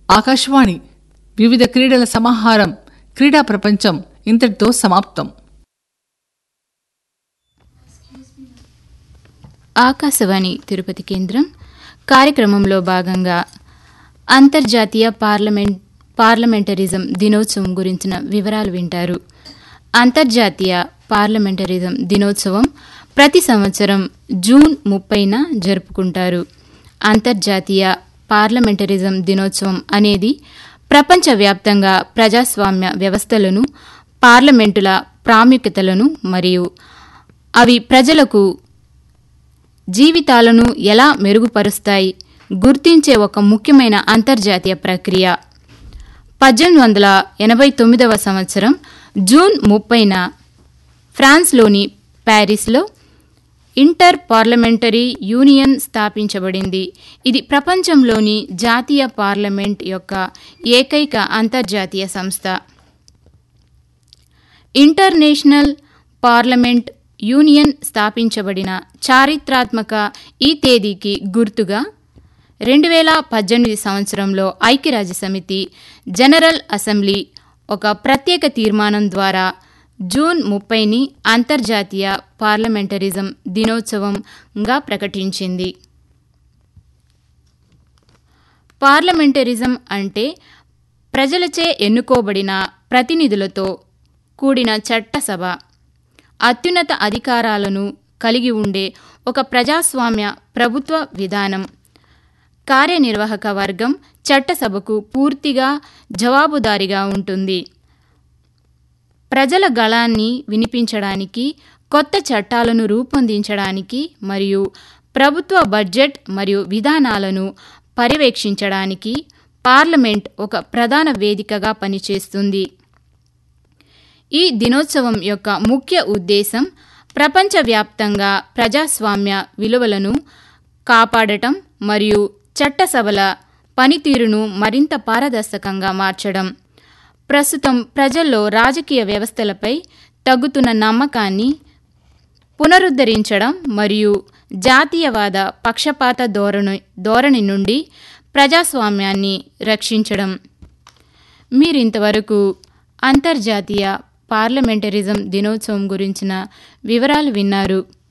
ఆకాశవాణి వివిధ క్రీడల సమాహారం క్రీడా ప్రపంచం ఇంతటితో సమాప్తం ఆకాశవాణి తిరుపతి కేంద్రం కార్యక్రమంలో భాగంగా అంతర్జాతీయ పార్లమెంట్ పార్లమెంటరిజం దినోత్సవం గురించిన వివరాలు వింటారు అంతర్జాతీయ పార్లమెంటరిజం దినోత్సవం ప్రతి సంవత్సరం జూన్ ముప్పైన జరుపుకుంటారు అంతర్జాతీయ పార్లమెంటరిజం దినోత్సవం అనేది ప్రపంచవ్యాప్తంగా ప్రజాస్వామ్య వ్యవస్థలను పార్లమెంటుల ప్రాముఖ్యతలను మరియు అవి ప్రజలకు జీవితాలను ఎలా మెరుగుపరుస్తాయి గుర్తించే ఒక ముఖ్యమైన అంతర్జాతీయ ప్రక్రియ పద్దెనిమిది వందల ఎనభై తొమ్మిదవ సంవత్సరం జూన్ ముప్పైన ఫ్రాన్స్లోని ప్యారిస్లో ఇంటర్ పార్లమెంటరీ యూనియన్ స్థాపించబడింది ఇది ప్రపంచంలోని జాతీయ పార్లమెంట్ యొక్క ఏకైక అంతర్జాతీయ సంస్థ ఇంటర్నేషనల్ పార్లమెంట్ యూనియన్ స్థాపించబడిన చారిత్రాత్మక ఈ తేదీకి గుర్తుగా రెండు వేల పద్దెనిమిది సంవత్సరంలో ఐక్యరాజ్య సమితి జనరల్ అసెంబ్లీ ఒక ప్రత్యేక తీర్మానం ద్వారా జూన్ ముప్పైని అంతర్జాతీయ పార్లమెంటరిజం దినోత్సవంగా ప్రకటించింది పార్లమెంటరిజం అంటే ప్రజలచే ఎన్నుకోబడిన ప్రతినిధులతో కూడిన చట్టసభ అత్యున్నత అధికారాలను కలిగి ఉండే ఒక ప్రజాస్వామ్య ప్రభుత్వ విధానం కార్యనిర్వాహక వర్గం చట్టసభకు పూర్తిగా జవాబుదారీగా ఉంటుంది ప్రజల గళాన్ని వినిపించడానికి కొత్త చట్టాలను రూపొందించడానికి మరియు ప్రభుత్వ బడ్జెట్ మరియు విధానాలను పర్యవేక్షించడానికి పార్లమెంట్ ఒక ప్రధాన వేదికగా పనిచేస్తుంది ఈ దినోత్సవం యొక్క ముఖ్య ఉద్దేశం ప్రపంచవ్యాప్తంగా ప్రజాస్వామ్య విలువలను కాపాడటం మరియు చట్టసభల పనితీరును మరింత పారదర్శకంగా మార్చడం ప్రస్తుతం ప్రజల్లో రాజకీయ వ్యవస్థలపై తగ్గుతున్న నమ్మకాన్ని పునరుద్ధరించడం మరియు జాతీయవాద పక్షపాత ధోరణి ధోరణి నుండి ప్రజాస్వామ్యాన్ని రక్షించడం మీరింతవరకు అంతర్జాతీయ పార్లమెంటరిజం దినోత్సవం గురించిన వివరాలు విన్నారు